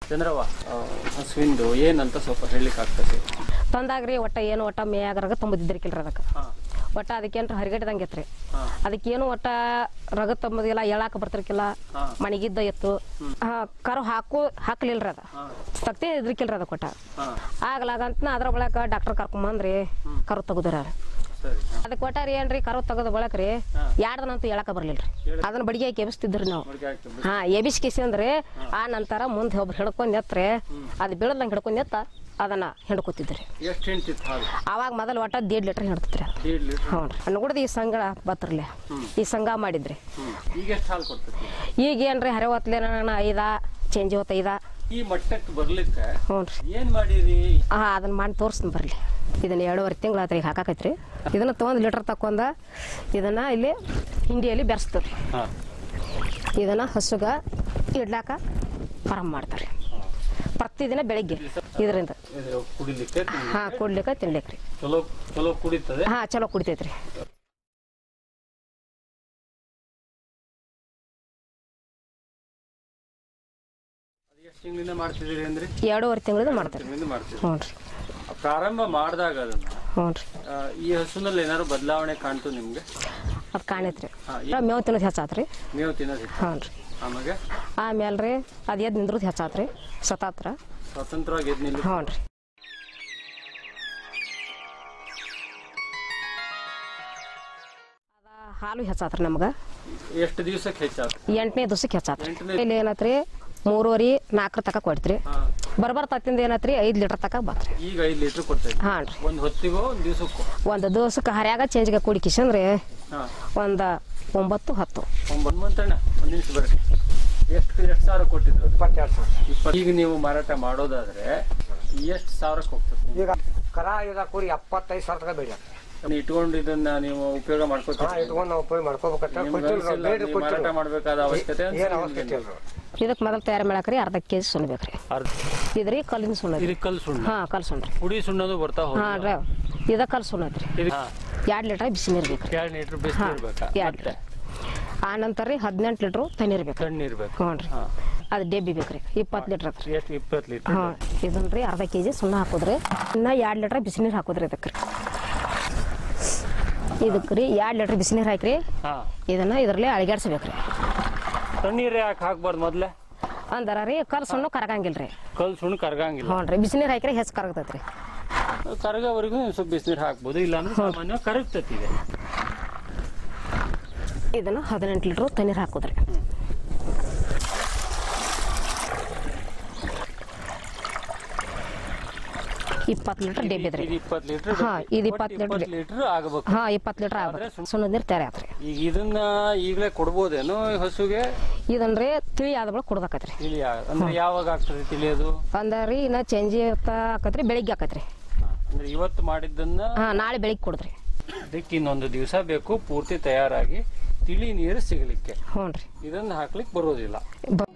ಚಂದ್ರವ್ವ ಆ, ಹಸುವಿಂದು ಏನಂತ ಸ್ವಲ್ಪ ಹೇಳಲಿಕ್ಕೆ ಆಗ್ತದೆ ತಂದಾಗ್ರಿ ಒಟ್ಟ ಏನು ಒಟ್ಟ ಮೇಯಾಗರಾಗ ತುಂಬದಿದ್ರಿಕಿಲ್ರಿ ಅದಕ್ಕೆ ಹಾಂ ಒಟ್ಟ ಅದಕ್ಕೇನ್ರ ಹರಿಗಡ್ದಂಗೆ ಐತ್ರಿ ಹಾಂ ಅದಕ್ಕೇನು ಒಟ್ಟ ರಗ ತಂಬದಿಲ್ಲ ಎಳಾಕ ಬರ್ತಿರ್ಕಿಲ್ಲ ಹಾಂ ಮಣಿಗಿದ್ದ ಎತ್ತು ಹಾ, ಕರು ಹಾಕು ಹಾಕ್ಲಿಲ್ರಿ ಅದ ಹಾಂ ಸಕ್ತಿ ಇದ್ರಿಕಿಲ್ರಿ ಅದ ಕೊಟ್ಟ ಹಾಂ ಆಗ್ಲಾಗಂತ ಅದ್ರ ಬಳಕ ಡಾಕ್ಟರ್ ಕರ್ಕೊಂಬಂದ್ರಿ ಕರು ತೆಗುದ್ರ ಸರಿ ಹಾಂ ಅದಕ್ಕೆ ಕೊಟ್ಟಾರಿ ಏನ್ರಿ ಕರು ತೆಗದ ಬಳಕ್ರಿ ಹಾ. ಎರಡು ದಿನಂತೂ ಎಳಕ ಬರ್ಲಿಲ್ರಿ ಅದನ್ನ ಬಡಿಗೆ ಹಾಕಿ ಎಬ್ಸ್ತಿದ್ರಿ ನಾವು ಮಡಿಕೆ ಹಾಕ್ತೀವಿ ಹಾ ಎಬಿಸ್ ಕಿಸಿ ಅಂದ್ರೆ ಆ ನಂತರ ಮುಂದೆ ಒಬ್ರು ಹಿಡ್ಕೊಂಡ್ ಎತ್ರೆ ಅದು ಬೀಳದಂಗೆ ಹಿಡ್ಕೊಂಡ್ ಎತ್ತ ಅದನ್ನ ಹಿಡ್ಕೊತಿದ್ರಿ ಎಷ್ಟು ಹಿಂಡ್ತಿತ್ತು ಹಾಲು ಅವಾಗ ಮೊದಲು ಒಟ್ಟ ದೇಡ್ ಲೀಟರ್ ಹಿಡ್ತಿದ್ರಿ ಅದು ದೇಡ್ ಲೀಟ್ರ್ ಹ್ಞೂ ರೀ ನೋಡಿದ ಈ ಸಂಘ ಬತ್ತರ್ಲೆ ಈ ಸಂಘ ಮಾಡಿದ್ರಿ ಹ್ಞೂ ಈಗ ಎಷ್ಟು ಹಾಲು ಕೊಡ್ತೈತಿ ಈಗ ಏನ್ರಿ ಹರೆ ಹೊತ್ಲೇನ ಐದ ಚೇಂಜ್ ಹೊತ್ತ ಐದ ಈ ಮಟ್ಟಕ್ಕೆ ಬರ್ಲಿಕ್ಕೆ ಹ್ಞೂ ರೀ ಏನು ಮಾಡಿರಿ ಹಾ ಅದನ್ನ ಮಾಡಿ ತೋರಿಸ್ತೀನಿ ಬರ್ಲಿ ಇದನ್ನ ಎರಡೂವರೆ ತಿಂಗಳ ಆತ್ರಿ ಈಗ ಹಾಕಾಕೈತ್ರಿ ಇದನ್ನ ತೊಗೊಂಡು ಲೀಟರ್ ತಕೊಂಡ ಇದನ್ನ ಇಲ್ಲಿ ಹಿಂಡಿಯಲ್ಲಿ ಬೆರೆಸ್ತೀವಿ ಹಾಂ ಇದನ್ನ ಹಸುಗ ಇಡ್ಲಾಕ ಆರಾಮ್ ಮಾಡ್ತಾರೆ ಪ್ರತಿದಿನ ಬೆಳಿಗ್ಗೆ ಇದರಿಂದ ಇದು ಕುಡಿಲಿಕ್ಕೆ ತಿನ್ಲಿಕ್ಕೆ. ಹಾ ಕೊಡ್ಲಿಕ್ಕೆ ತಿನ್ಲಿಕ್ರಿ ಚಲೋ ಚಲೋ ಕುಡಿತದೆ ಹಾ ಚಲೋ ಕುಡಿತೈತ್ರಿ ಅದು ಎಷ್ಟು ತಿಂಗಳಿಂದ ಮಾಡ್ತಿದ್ದೀರಿ ಅಂದ್ರೆ ಎರಡೂವರೆ ತಿಂಗಳಿಂದ ಮಾಡ್ತಾರೆ ತಿಂಗಳಿಂದ ಮಾಡ್ತಿದ್ದೀರಿ ಹ್ಞೂ ರೀ ಪ್ರಾರಂಭ ಮಾಡಿದಾಗ ಅದನ್ನ ಹ್ಞೂ ರೀ ಆ, ಈ ಹಸುನಲ್ಲಿ ಏನಾದ್ರು ಬದಲಾವಣೆ ಕಾಣ್ತು ನಿಮ್ಗೆ ಅದು ಕಾಣೈತ್ರಿ ಹಾ, ಮೇವು ತಿನ್ನೋದು ಹೆಚ್ಚಾತ್ರಿ ಮೇವು ತಿನ್ನೋದಿತ್ತು ಹ್ಞೂ ರೀ ಆಮೇಲೆ ಆಮೇಲೆ ರೀ ಅದು ಎದ್ದು ನಿಂದ್ರದ್ದು ಹೆಚ್ಚಾತ್ರಿ ಸತಾತ್ರ ಸ್ವತಂತ್ರವಾಗಿ ಎದ್ ನಿಲ್ಲಿ ಹ್ಞೂ ರೀ ಅದ ಹಾಲು ಹೆಚ್ಚಾತ್ರಿ ನಮ್ಗೆ ಎಷ್ಟು ದಿವಸಕ್ಕೆ ಹೆಚ್ಚಾಯ್ತು ಎಂಟನೇ ದಿವ್ಸಕ್ಕೆ ಹೆಚ್ಚಾತ್ರಿ ಎಂಟನೇ- ಇಲ್ಲಿ ಏನತ್ರಿ ಮೂರುವರೆ ನಾಲ್ಕರ ತಕ ಕೊಡ್ತ್ರಿ ಹಾ ಬರ್ಬರ್ ತತ್ತಿಂದ ಏನತ್ರಿ ಐದು ಲೀಟರ್ ತಕ ಬಾತ್ರಿ ಈಗ ಐದು ಲೀಟರ್ ಕೊಡ್ತೈತಿ ಹಾಂ ರೀ ಒಂದು ಹೊತ್ತಿಗೋ ಒಂದು ದಿವಸಕ್ಕೂ ಒಂದು ದಿವ್ಸಕ್ಕೆ ಹರ್ಯಾಗ ಚೇಂಜ್ಗೆ ಕುಡಿಕಿಸಂದ್ರೆ ಹಾ ಒಂದು ಒಂಬತ್ತು ಹತ್ತು ಒಂಬತ್ತು ಮಂತಣ್ಣ ಒಂದು ನಿಮಿಷ ಬರ್ರಿ ಎಷ್ಟು ಎಷ್ಟು ಸಾವಿರ ಕೊಟ್ಟಿದ್ರು ಇಪ್ಪತ್ತೆರಡು ಸಾವಿರ ಇಪ್ಪತ್ತು ಈಗ ನೀವು ಮಾರಾಟ ಮಾಡೋದಾದ್ರೆ ಎಷ್ಟು ಸಾವಿರಕ್ಕೆ ಹೋಗ್ತದೆ ಈಗ ಕರ ಈಗ ಕೂಡಿ ಎಪ್ಪತ್ತೈದು ಸಾವಿರ ತನಕ ಬೇಡ ನೀವು ಇಟ್ಕೊಂಡು ಇದನ್ನ ನೀವು ಉಪಯೋಗ ಹಾ ಮಾಡ್ಕೋತೀರಿ ಇಟ್ಕೊಂಡು ನಾವು ಉಪಯೋಗ ಮಾಡ್ಕೋಬೇಕಂತ ನಿಮ್ಗೆ ಕೊಡ್ತೀವಿ ಅನ್ಸಿಲ್ಲ, ಬೇಡ ನೀವು ಮಾರಾಟ ಕೊಡ್ತೀವಿ ಮಾಡ್ಬೇಕಾದ ಅವಶ್ಯಕತೆ ಏನು ಅನ್ಸಿಲ್ಲ ಅವಶ್ಯಕತೆ ನಿಮ್ಗೆ? ಇಲ್ಲ ಇದಕ್ಕೆ ಮೊದಲು ತಯಾರು ಮಾಡಕ್ರಿ ಅರ್ಧ ಕೆ ಜಿ ಸುಣ್ಣ ಬೇಕ್ರಿ ಅರ್ಧ ಇದ್ರಿ ಕಲ್ಲಿನ ಸುಣ್ಣ ಇದಕ್ಕೆ ಕಲ್ ಸುಣ್ಣ ಹಾಂ ಕಲ್ ಸುಣ್ಣ ಪುಡಿ ಸುಣ್ಣದು ಬರ್ತಾ ಹೋಗಿ ಹಾಂ ರೀ ಇದ ಕಲ್ ಸುಣ್ಣ ಐತ್ರಿ ಇದಕ್ಕೆ ಎರಡು ಲೀಟ್ರ್ ಬಿಸಿನೀರು ಬೇಕ್ರಿ ಎರಡು ಲೀಟರ್ ಬಿಸಿ ಹಾಂ ಇರ್ಬೇಕಾ ಎರಡು ಮತ್ತೆ ಆ ನಂತರ ರೀ ಹದಿನೆಂಟು ಲೀಟ್ರು ತಣ್ಣೀರು ಬೇಕ್ರಿ ತಣ್ಣೀರ್ ಇರ್ಬೇಕು ಹ್ಞೂ ರೀ ಹಾಂ ಅದು ಡೆಬ್ಬಿ ಬೇಕ್ರಿ ಇಪ್ಪತ್ತು ಲೀಟ್ರ್ ಹತ್ರಿ ಎಷ್ಟು ಇಪ್ಪತ್ತು ಲೀಟರ್ ಹಾಂ ಇದನ್ನ ರೀ ಅರ್ಧ ಕೆ ಜಿ ಸುಣ್ಣ ಹಾಕೋದ್ರಿ ಇನ್ನು ಎರಡು ಲೀಟ್ರ್ ಬಿಸಿನೀರು ಹಾಕೋದ್ರಿ ಇದಕ್ಕೆ ರೀ ಇದಕ್ಕೆ ರೀ ಎರಡು ಲೀಟ್ರ್ ಬಿಸಿನೀರು ಹಾಕ್ರಿ ಹಾಂ ಇದನ್ನ ಇದರಲ್ಲಿ ಅಳಿಗಾಡ್ಸ್ಬೇಕ್ರಿ ತಣ್ಣೀರ್ ಯಾಕೆ ಹಾಕ್ಬಾರ್ದು ಮೊದ್ಲೇ ಅಂದರ ರೀ ಕಲ್ ಸುಣ್ಣ ಕರಗಂಗಿಲ್ಲ ರೀ ಕಲ್ ಸುಣ್ಣ ಕರಗಂಗಿಲ್ಲ ಹ್ಞೂ ರೀ ಬಿಸಿನೀರು ಹಾಕಿರಿ ಹೆಚ್ಚು ಕರಗತೈತೆ ರೀ ಕರಗೋವರೆಗೂ ಒಂದ್ ಸ್ವಲ್ಪ ಬಿಸಿನೀರು ಹಾಕ್ಬೋದು ಇಲ್ಲಾಂದ್ರೆ ಸಾಮಾನ್ಯ ಕರಗ್ತೈತಿ ಇದೆ ಇದನ್ನು ಹದಿನೆಂಟು ಲೀಟ್ರು ತಣ್ಣೀರು ಹಾಕೋದ್ರಿ ಇಪ್ಪತ್ತು ಲೀಟ್ರ್ ಡೆಬ್ಬಿ ಇದ್ರಿ ಇದು ಇಪ್ಪತ್ತು ಲೀಟರ್ ಹಾ, ಇದು ಇಪ್ಪತ್ತು ಲೀಟ್ರ್ ಇಪ್ಪತ್ತು ಲೀಟರ್ ಆಗಬೇಕು ಹಾಂ ಇಪ್ಪತ್ತು ಲೀಟ್ರ್ ಆಗ್ಬೇಕು ಸುಣ್ಣದ ನೀರು ತಯಾರಿ ಆತ್ರಿ ಈಗ ಇದನ್ನ ಈಗಲೇ ಕೊಡ್ಬೋದೇನೋ ಈ ಹಸುಗೆ ಇದನ್ನ ರೀ ತಿಳಿ ಆದ ಬಳಿಕ ಕೊಡ್ಬೇಕತ್ರಿ ತಿಳಿ ಅಂದ್ರೆ ಯಾವಾಗ ಆಗ್ತದೆ ತಿಳಿಯೋದು ಅಂದ ರೀ ಇನ್ನು ಚೇಂಜ್ ಆಕತ್ರಿ ಬೆಳಿಗ್ಗೆ ಆಕತ್ರಿ ಅಂದ್ರೆ ಇವತ್ತು ಮಾಡಿದ್ದನ್ನ ಹಾಂ ನಾಳೆ ಬೆಳಿಗ್ಗೆ ಕೊಡಿದ್ರಿ ಅದಕ್ಕೆ ಇನ್ನೊಂದು ದಿವಸ ಬೇಕು ಪೂರ್ತಿ ತಯಾರಾಗಿ ತಿಳಿ ನೀರು ಸಿಗಲಿಕ್ಕೆ ಹ್ಞೂ ರೀ ಇದನ್ನ ಹಾಕ್ಲಿಕ್ಕೆ ಬರೋದಿಲ್ಲ ಬ-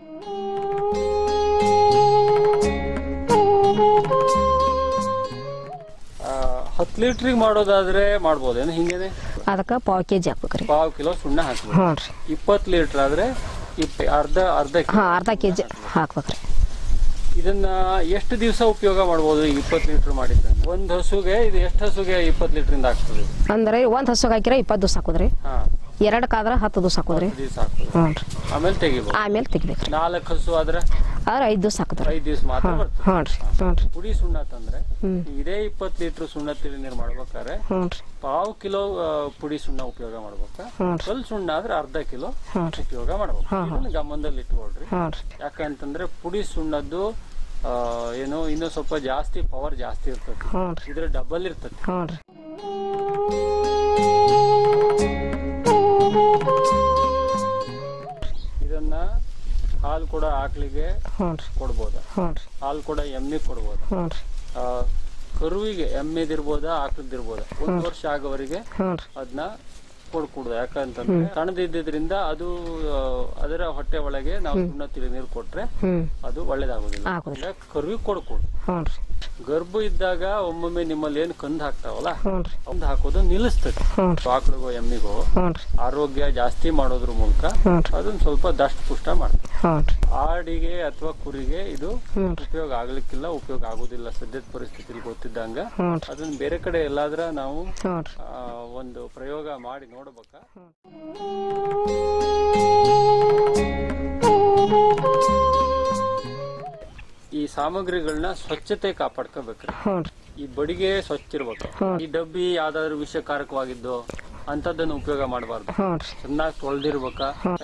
ಆ, ಹತ್ತು ಲೀಟ್ರಿಗೆ ಮಾಡೋದಾದ್ರೆ ಮಾಡ್ಬೋದೇನು ಹಿಂಗೇನೆ ಅದಕ್ಕೆ ಪಾವು ಕೆ ಜಿ ಹಾಕ್ಬೇಕ್ರಿ ಪಾವು ಕಿಲೋ ಸುಣ್ಣ ಹಾಕ್ಬೋದು ಹ್ಞೂ ರೀ ಇಪ್ಪತ್ತು ಲೀಟರ್ ಆದ್ರೆ ಇಪ್ಪ ಅರ್ಧ ಅರ್ಧ ಕಿಲೋ. ಹಾಂ ಅರ್ಧ ಕೆ ಜಿ ಹಾಕ್ಬೇಕ್ರಿ ಇದನ್ನ ಎಷ್ಟು ದಿವಸ ಉಪಯೋಗ ಮಾಡ್ಬೋದು ಈಗ ಇಪ್ಪತ್ತು ಲೀಟರ್ ಮಾಡಿದ್ದ ಒಂದು ಹಸುಗೆ ಇದು ಎಷ್ಟು ಹಸುಗೆ ಇಪ್ಪತ್ತು ಲೀಟ್ರಿಂದ ಆಗ್ತದೆ ಅಂದ್ರೆ ಒಂದು ಹಸುಗೆ ಹಾಕಿರ ಇಪ್ಪತ್ತು ದಿವಸ ಹಾಕೋದ್ರಿ ಹಾ ಎರಡಕ್ಕಾದ್ರೆ ಹತ್ತು ದಿವಸ ಹಾಕೋದ್ರಿ ದಿವಸ ಹಾಕ್ತದೆ ಹ್ಞೂ ರೀ ಆಮೇಲೆ ತೆಗಿಬೋದು ಆಮೇಲೆ ತೆಗಿಬೇಕ್ರಿ ನಾಲ್ಕು ಹಸು ಆದ್ರೆ ಆದ್ರೆ ಐದು ದಿವಸ ಹಾಕೋದ್ರಿ ಐದು ದಿವಸ ಮಾತ್ರ ಹ್ಞೂ ಬರ್ತದೆ ಹ್ಞೂ ರೀ ಹ್ಞೂ ರೀ ಪುಡಿ ಸುಣ್ಣ ತಂದ್ರೆ ಹ್ಮ್. ಇದೇ ಇಪ್ಪತ್ತು ಲೀಟರ್ ಸುಣ್ಣ ತಿಳಿ ನೀರು ಮಾಡ್ಬೇಕಾದ್ರೆ ಹ್ಞೂ ರೀ ಪಾವು ಕಿಲೋ ಆ, ಪುಡಿ ಸುಣ್ಣ ಉಪಯೋಗ ಮಾಡ್ಬೇಕಾ ಹ್ಞೂ ರೀ ಕಲ್ ಸುಣ್ಣ ಆದ್ರೆ ಅರ್ಧ ಕಿಲೋ ಹ್ಞೂ ರೀ ಉಪಯೋಗ ಮಾಡ್ಬೇಕು ಹಾ, ಹಾ. ಇದನ್ನ ಗಮನದಲ್ಲಿ ಇಟ್ಕೊಳ್ರಿ ಹ್ಞೂ ರೀ ಯಾಕಂತಂದ್ರೆ ಪುಡಿ ಸುಣ್ಣದ್ದು ಆ, ಏನು ಇನ್ನೂ ಸ್ವಲ್ಪ ಜಾಸ್ತಿ ಪವರ್ ಜಾಸ್ತಿ ಇರ್ತದೆ ಹ್ಞೂ ರೀ ಇದ್ರ ಡಬಲ್ ಇರ್ತದೆ ಹ್ಞೂ ರೀ ಇದನ್ನ ಹಾಲು ಕೂಡ ಆಕಳಿಗೆ ಹ್ಞೂ ರೀ ಕೊಡ್ಬೋದ ಹ್ಞೂ ರೀ ಹಾಲು ಕೂಡ ಎಮ್ಮೆ ಕೊಡ್ಬೋದ ಹ್ಞೂ ರೀ ಆ, ಕರುವಿಗೆ ಎಮ್ಮೆದಿರ್ಬೋದಾ ಆಕಳದಿರ್ಬೋದ ಒಂದು ವರ್ಷ ಆಗೋವರೆಗೆ ಹ್ಞೂ ರೀ ಅದನ್ನ ಕೊಡ್ಕೂಡ್ದು ಯಾಕಂತಂದ್ರೆ ಸಣ್ಣದಿದ್ದರಿಂದ ಅದು ಆ, ಅದರ ಹೊಟ್ಟೆ ಒಳಗೆ ನಾವು ಸುಣ್ಣ ತಿಳಿ ನೀರು ಕೊಟ್ರೆ ಹ್ಞೂ ಅದು ಒಳ್ಳೇದಾಗೋದಿಲ್ಲ ಆಗೋದಿಲ್ಲ ಇಲ್ಲ ಕರುವಿಗೆ ಕೊಡ್ಕೂಡ್ದು ಹ್ಞೂ ರೀ ಗರ್ಭ ಇದ್ದಾಗ ಒಮ್ಮೊಮ್ಮೆ ನಿಮ್ಮಲ್ಲಿ ಏನು ಕಂದು ಹಾಕ್ತಾವಲ್ಲ ಹ್ಞೂ ರೀ ಕಂದು ಹಾಕೋದು ನಿಲ್ಲಿಸ್ತದೆ ಹ್ಞೂ ರೀ ಆಕಳಿಗೋ ಎಮ್ಮಿಗೋ ಹ್ಞೂ ರೀ ಆರೋಗ್ಯ ಜಾಸ್ತಿ ಮಾಡೋದ್ರ ಮೂಲಕ ಹ್ಞೂ ರೀ ಅದನ್ನ ಸ್ವಲ್ಪ ದಷ್ಟ ಪುಷ್ಟ ಮಾಡ್ತದೆ ಹ್ಞೂ ರೀ ಆಡಿಗೆ ಅಥವಾ ಕುರಿಗೆ ಇದು ಹ್ಞೂ ರೀ ಉಪಯೋಗ ಆಗ್ಲಿಕ್ಕಿಲ್ಲ ಉಪಯೋಗ ಆಗುದಿಲ್ಲ ಸದ್ಯದ ಪರಿಸ್ಥಿತಿಲಿ ಗೊತ್ತಿದ್ದಂಗ ಹ್ಞೂ ರೀ ಅದನ್ನ ಬೇರೆ ಕಡೆ ಎಲ್ಲಾದ್ರ ನಾವು ಹ್ಞೂ ರೀ ಆ, ಒಂದು ಪ್ರಯೋಗ ಮಾಡಿ ನೋಡ್ಬೇಕಾ ಈ ಸಾಮಗ್ರಿಗಳನ್ನ ಸ್ವಚ್ಛತೆ ಕಾಪಾಡ್ಕೋಬೇಕ್ರಿ ಹ್ಞೂ ರೀ ಈ ಬಡಿಗೆ ಸ್ವಚ್ಛ ಇರ್ಬೇಕು ಈ ಡಬ್ಬಿ ಯಾವ್ದಾದ್ರು ವಿಷಕಾರಕವಾಗಿದ್ದು ಅಂತದನ್ನ ಉಪಯೋಗ ಮಾಡಬಾರ್ದು ಹ್ಞೂ ರೀ ಚೆನ್ನಾಗಿ ತೊಳೆದಿರ್ಬೇಕ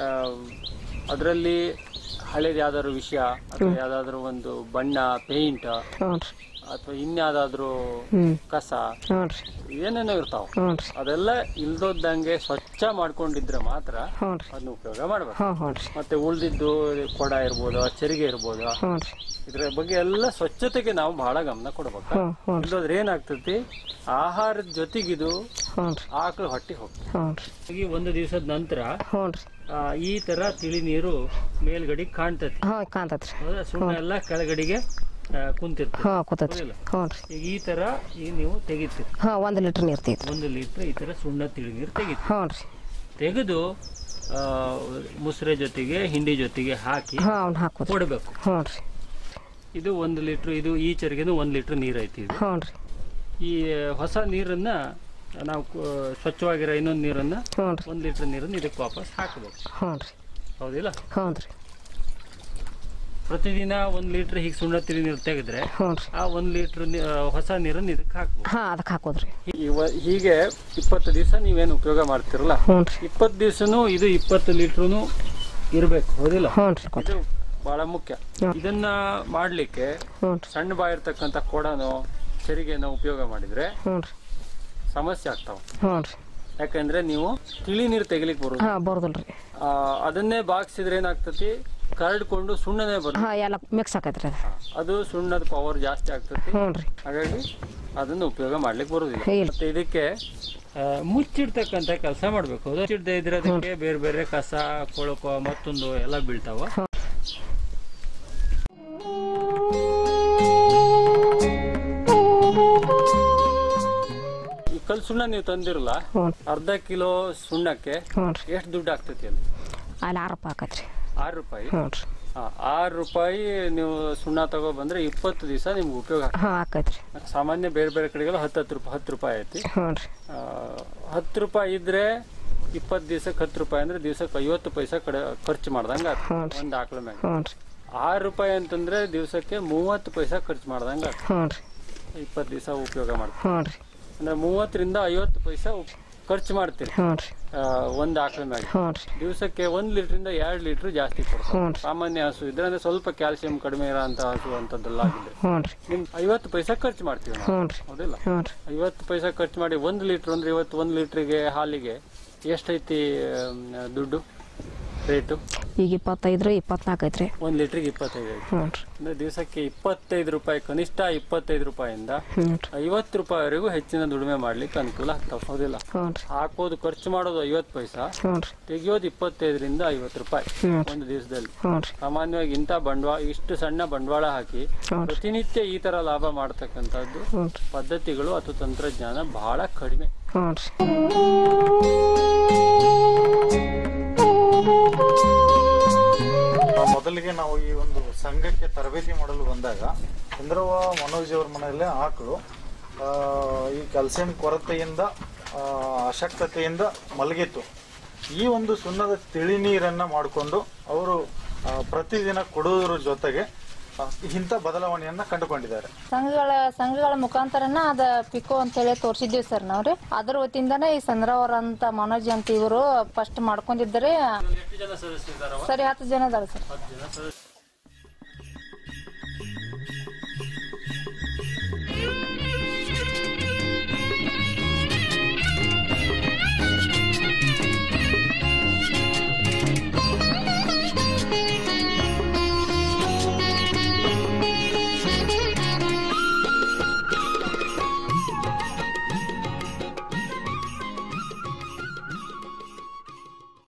ಅದರಲ್ಲಿ ಹಳೇದು ಯಾವ್ದಾದ್ರು ವಿಷಯ ಅಥವಾ ಯಾವ್ದಾದ್ರು ಒಂದು ಬಣ್ಣ ಪೇಂಟ್ ಹ್ಞೂ ರೀ ಅಥವಾ ಇನ್ಯಾವ್ದಾದ್ರು ಹ್ಞೂ ಕಸ ಹ್ಞೂ ರೀ ಏನೇನೋ ಇರ್ತಾವ ಹ್ಞೂ ರೀ ಅದೆಲ್ಲ ಇಲ್ದೋದ್ದಂಗೆ ಸ್ವಚ್ಛ ಮಾಡ್ಕೊಂಡಿದ್ರೆ ಮಾತ್ರ ಹ್ಞೂ ರೀ ಅದನ್ನ ಉಪಯೋಗ ಮಾಡ್ಬೇಕು ಹ್ಞೂ ಹ್ಞೂ ರೀ ಮತ್ತೆ ಉಳ್ದಿದ್ದು ಕೊಡ ಇರ್ಬೋದು ಚರಿಗೆ ಇರ್ಬೋದು ಹ್ಞೂ ರೀ ಇದ್ರ ಬಗ್ಗೆ ಎಲ್ಲ ಸ್ವಚ್ಛತೆಗೆ ನಾವು ಬಹಳ ಗಮನ ಕೊಡ್ಬೇಕು ಹ್ಞೂ ಹ್ಞೂ ರೀ ಇಲ್ಲೋದ್ರೆ ಏನಾಗ್ತತಿ ಆಹಾರದ ಜೊತೆಗಿದು ಹ್ಞೂ ರೀ ಆಕಳು ಹೊಟ್ಟೆ ಹೋಗ್ತದೆ ಹ್ಞೂ ರೀ ಈ ಒಂದು ದಿವಸದ ನಂತರ ಹ್ಞೂ ರೀ ಆ, ಈ ತರ ತಿಳಿ ನೀರು ಮೇಲ್ಗಡೆಗೆ ಕಾಣ್ತತಿ ಹ್ಞೂ ಕಾಣ್ತೈತೆ ರೀ ಹೌದಾ ಸುಣ್ಣ ಎಲ್ಲ ಕೆಳಗಡೆಗೆ ಆ, ಕುಂತಿರ್ತದೆ ಹ್ಞೂ ಕೂತೈತೆ ರೀ ಹ್ಞೂ ರೀ ಈಗ ಈ ತರ ಈಗ ನೀವು ತೆಗಿತೀರಿ ಹಾಂ ಒಂದು ಲೀಟ್ರ್ ನೀರು ತೆಗಿತ್ರಿ ಒಂದು ಲೀಟರ್ ಈ ತರ ಸುಣ್ಣ ತಿಳಿ ನೀರು ತೆಗಿತೀರಿ ಹ್ಞೂ ರೀ ತೆಗೆದು ಆ, ಮುಸ್ರೆ ಜೊತೆಗೆ ಹಿಂಡಿ ಜೊತೆಗೆ ಹಾಕಿ ಹಾಂ ಅವ್ನು ಹಾಕೋದು ಕೊಡಬೇಕು ಹ್ಞೂ ರೀ ಇದು ಒಂದು ಲೀಟ್ರ್ ಇದು ಈ ಚರಿಗೆನು ಒಂದು ಲೀಟ್ರ್ ನೀರು ಐತಿ ಇದು ಹ್ಞೂ ರೀ ಈ ಹೊಸ ನೀರನ್ನ ನಾವು ಕು- ಸ್ವಚ್ಛವಾಗಿರೋ ಇನ್ನೊಂದು ನೀರನ್ನ ಹ್ಞೂ ರೀ ಒಂದು ಲೀಟ್ರ್ ನೀರನ್ನು ಇದಕ್ಕೆ ವಾಪಸ್ ಹಾಕಬೇಕು ಹ್ಞೂ ರೀ ಹೌದಿಲ್ಲ ಹ್ಞೂ ರೀ ಪ್ರತಿದಿನ ಒಂದು ಲೀಟ್ರ್ ಹೀಗೆ ಸುಣ್ಣ ತಿಳಿ ನೀರು ತೆಗೆದ್ರೆ ಹ್ಞೂ ರೀ ಆ ಒಂದು ಲೀಟ್ರ್ ಹೊಸ ನೀರನ್ನು ಇದಕ್ಕೆ ಹಾಕ್ಬೇಕು ಹಾಂ ಅದಕ್ಕೆ ಹಾಕೋದು ರೀ ಇವ- ಹೀಗೆ ಇಪ್ಪತ್ತು ದಿವಸ ನೀವೇನು ಉಪಯೋಗ ಮಾಡ್ತಿರಲ್ಲ ಹ್ಞೂ ರೀ ಇಪ್ಪತ್ತು ದಿವಸನೂ ಇದು ಇಪ್ಪತ್ತು ಲೀಟ್ರೂ ಇರಬೇಕು ಹೌದಿಲ್ಲ ಹ್ಞೂ ರೀ ಕೊಡ್ರಿ ಇದು ಬಹಳ ಮುಖ್ಯ ಹ್ಮ್. ಇದನ್ನ ಮಾಡ್ಲಿಕ್ಕೆ ಹ್ಞೂ ರೀ ಸಣ್ಣ ಬಾಯಿರ್ತಕ್ಕಂಥ ಕೊಡನೋ ಚರಿಗೆನೋ ಉಪಯೋಗ ಮಾಡಿದ್ರೆ ಹ್ಞೂ ರೀ ಸಮಸ್ಯೆ ಆಗ್ತಾವ ಹ್ಞೂ ರೀ ಯಾಕಂದ್ರೆ ನೀವು ತಿಳಿ ನೀರು ತೆಗಿಲಿಕ್ಕೆ ಬರೋದು ಹಾಂ ಬರೋದಿಲ್ಲ ರೀ ಆ, ಅದನ್ನೇ ಬಾಗಿಸಿದ್ರೆ ಏನಾಗ್ತತಿ ಕರಡ್ಕೊಂಡು ಸುಣ್ಣನೇ ಬರುತ್ತೆ ಹಾಂ ಎಲ್ಲ ಮಿಕ್ಸ್ ಆಕೈತೆ ರೀ ಅದು ಅದು ಸುಣ್ಣದ ಪವರ್ ಜಾಸ್ತಿ ಆಗ್ತತಿ ಹ್ಞೂ ರೀ ಹಾಗಾಗಿ ಅದನ್ನು ಉಪಯೋಗ ಮಾಡ್ಲಿಕ್ಕೆ ಬರೋದಿಲ್ಲ ಇಲ್ಲ. ಮತ್ತೆ ಇದಕ್ಕೆ ಆ, ಮುಚ್ಚಿಡ್ತಕ್ಕಂಥ ಕೆಲಸ ಮಾಡ್ಬೇಕು ಹೌದಾ? ಮುಚ್ಚಿಡ್ದೆ ಇದ್ರೆ ಅದಕ್ಕೆ ಬೇರೆ ಬೇರೆ ಕಸ ಕೊಳಕು ಮತ್ತೊಂದು ಎಲ್ಲ ಬೀಳ್ತಾವ ಈ ಕಲ್ ಸುಣ್ಣ ನೀವು ತಂದಿರಲ್ಲ ಹ್ಞೂ ಅರ್ಧ ಕಿಲೋ ಸುಣ್ಣಕ್ಕೆ ಹ್ಞೂ ರೀ ಎಷ್ಟು ದುಡ್ಡು ಆಗ್ತೈತಿ ಅಲ್ಲಿ ಅಲ್ಲಿ ಆರು ರೂಪಾಯಿ ಆಕೈತೆ ರೀ ಆರು ರೂಪಾಯಿ ಹ್ಞೂ ರೀ ಹಾ, ಆರು ರೂಪಾಯಿ ನೀವು ಸುಣ್ಣ ತಗೋ ಬಂದ್ರೆ ಇಪ್ಪತ್ತು ದಿವಸ ನಿಮ್ಗೆ ಉಪಯೋಗ ಆಗ್ತದೆ. ಹಾಂ ಆಕೈತೆ ರೀ ಸಾಮಾನ್ಯ ಬೇರೆ ಬೇರೆ ಕಡೆಗೆಲ್ಲ ಹತ್ತು ಹತ್ತು ರೂಪಾಯಿ ಹತ್ತು ರೂಪಾಯಿ ಐತಿ ಹ್ಞೂ ರೀ ಆ, ಹತ್ತು ರೂಪಾಯಿ ಇದ್ರೆ ಇಪ್ಪತ್ತು ದಿವಸಕ್ಕೆ ಹತ್ತು ರೂಪಾಯಿ ಅಂದ್ರೆ ದಿವಸಕ್ಕೆ ಐವತ್ತು ಪೈಸೆ ಕಡೆ ಖರ್ಚು ಮಾಡ್ದಂಗೆ ಆತು ಹ್ಞೂ ರೀ ಒಂದು ಆಕಳ ಮ್ಯಾಗ ಹ್ಞೂ ರೀ ಆರು ರೂಪಾಯಿ ಅಂತಂದ್ರೆ ದಿವಸಕ್ಕೆ ಮೂವತ್ತು ಪೈಸೆ ಖರ್ಚು ಮಾಡ್ದಂಗೆ ಆತು ಹ್ಞೂ ರೀ ಇಪ್ಪತ್ತು ದಿವಸ ಉಪಯೋಗ ಮಾಡ್ತೀವಿ ಹ್ಞೂ ರೀ ಅಂದ್ರೆ ಮೂವತ್ತರಿಂದ ಐವತ್ತು ಪೈಸೆ ಉಪ್- ಖರ್ಚು ಮಾಡ್ತೀರಿ ಹ್ಞೂ ರೀ ಆ, ಒಂದು ಆಕಳ ಮ್ಯಾಗ ಹ್ಞೂ ರೀ ದಿವಸಕ್ಕೆ ಒಂದು ಲೀಟ್ರಿಂದ ಎರಡು ಲೀಟ್ರ್ ಜಾಸ್ತಿ ಕೊಡ್ತಾರೆ ಹ್ಞೂ ರೀ ಸಾಮಾನ್ಯ ಹಸು ಇದ್ರೆ ಅಂದ್ರೆ ಸ್ವಲ್ಪ ಕ್ಯಾಲ್ಸಿಯಂ ಕಡಿಮೆ ಇರೋ ಅಂತ ಹಸು ಅಂತದ್ದೆಲ್ಲ ಆಗಿದೆ ಹ್ಞೂ ರೀ ನಿಮ್ ಐವತ್ತು ಪೈಸೆ ಖರ್ಚು ಮಾಡ್ತೀವಿ ನಾವು ಹ್ಞೂ ರೀ ಹೌದಿಲ್ಲ ಹ್ಞೂ ರೀ ಐವತ್ತು ಪೈಸೆ ಖರ್ಚು ಮಾಡಿ ಒಂದು ಲೀಟ್ರ್ ಅಂದ್ರೆ ಇವತ್ತು ಒಂದು ಲೀಟ್ರಿಗೆ ಹಾಲಿಗೆ ಎಷ್ಟೈತಿ ಆಮ್, ದುಡ್ಡು ರೇಟು ಈಗ ಇಪ್ಪತ್ತೈದು ರೀ ಇಪ್ಪತ್ನಾಲ್ಕು ಐತೆ ರೀ ಒಂದು ಲೀಟ್ರಿಗೆ ಇಪ್ಪತ್ತೈದು ಐತಿ ಹ್ಞೂ ರೀ ಅಂದ್ರೆ ದಿವಸಕ್ಕೆ ಇಪ್ಪತ್ತೈದು ರೂಪಾಯಿ ಕನಿಷ್ಠ ಇಪ್ಪತ್ತೈದು ರೂಪಾಯಿಂದ ಹ್ಞೂ ರೀ ಐವತ್ತು ರೂಪಾಯಿವರೆಗೂ ಹೆಚ್ಚಿನ ದುಡಿಮೆ ಮಾಡ್ಲಿಕ್ಕೆ ಅನುಕೂಲ ಆಗ್ತಾವ ಹೌದಿಲ್ಲ ಹ್ಞೂ ರೀ ಹಾಕೋದು ಖರ್ಚು ಮಾಡೋದು ಐವತ್ತು ಪೈಸಾ ಹ್ಞೂ ರೀ ತೆಗಿಯೋದು ಇಪ್ಪತ್ತೈದರಿಂದ ಐವತ್ತು ರೂಪಾಯಿ ಹ್ಞೂ ರೀ ಒಂದು ದಿವಸದಲ್ಲಿ ಹ್ಞೂ ರೀ ಸಾಮಾನ್ಯವಾಗಿ ಇಂಥ ಬಂಡವಾಳ ಇಷ್ಟು ಸಣ್ಣ ಬಂಡವಾಳ ಹಾಕಿ ಹ್ಞೂ ರೀ ಪ್ರತಿನಿತ್ಯ ಈ ತರ ಲಾಭ ಮಾಡ್ತಕ್ಕಂಥದ್ದು ಹ್ಞೂ ರೀ ಪದ್ಧತಿಗಳು ಅಥವಾ ತಂತ್ರಜ್ಞಾನ ಬಹಳ ಕಡಿಮೆ ಹ್ಞೂ ರೀ ಆ, ಮೊದಲಿಗೆ ನಾವು ಈ ಒಂದು ಸಂಘಕ್ಕೆ ತರಬೇತಿ ಮಾಡಲು ಬಂದಾಗ ಚಂದ್ರವ ಮನೋಜ್ ಅವ್ರ ಮನೆಯಲ್ಲೇ ಆಕಳು ಆ, ಈ ಕ್ಯಾಲ್ಸಿಯಂ ಕೊರತೆಯಿಂದ ಆ, ಅಶಕ್ತತೆಯಿಂದ ಮಲಗಿತ್ತು ಈ ಒಂದು ಸುಣ್ಣದ ತಿಳಿ ನೀರನ್ನ ಮಾಡಿಕೊಂಡು ಅವರು ಆ, ಪ್ರತಿದಿನ ಕೊಡುವುದರ ಜೊತೆಗೆ ಆ, ಇಂಥ ಬದಲಾವಣೆಯನ್ನ ಕಂಡುಕೊಂಡಿದ್ದಾರೆ ಸಂಘಗಳ ಸಂಘಗಳ ಮುಖಾಂತರನ ಅದ ಪಿಕೋ ಅಂತ ಹೇಳಿ ತೋರಿಸಿದ್ದೀವಿ ಸರ್ ನಾವ್ರಿ ಅದ್ರ ವತಿಯಿಂದನೇ ಈ ಚಂದ್ರವರ ಅಂತ ಮನೋಜ್ ಅಂತ ಇವರು ಫಸ್ಟ್ ಮಾಡ್ಕೊಂಡಿದ್ದಾರೆ ಎಷ್ಟು ಜನ ಸದಸ್ಯರಿದ್ದಾರವ ಸರಿ ಹತ್ತು ಜನ ಅದಾರ ಸರ್ ಹತ್ತು ಜನ ಸದಸ್ಯ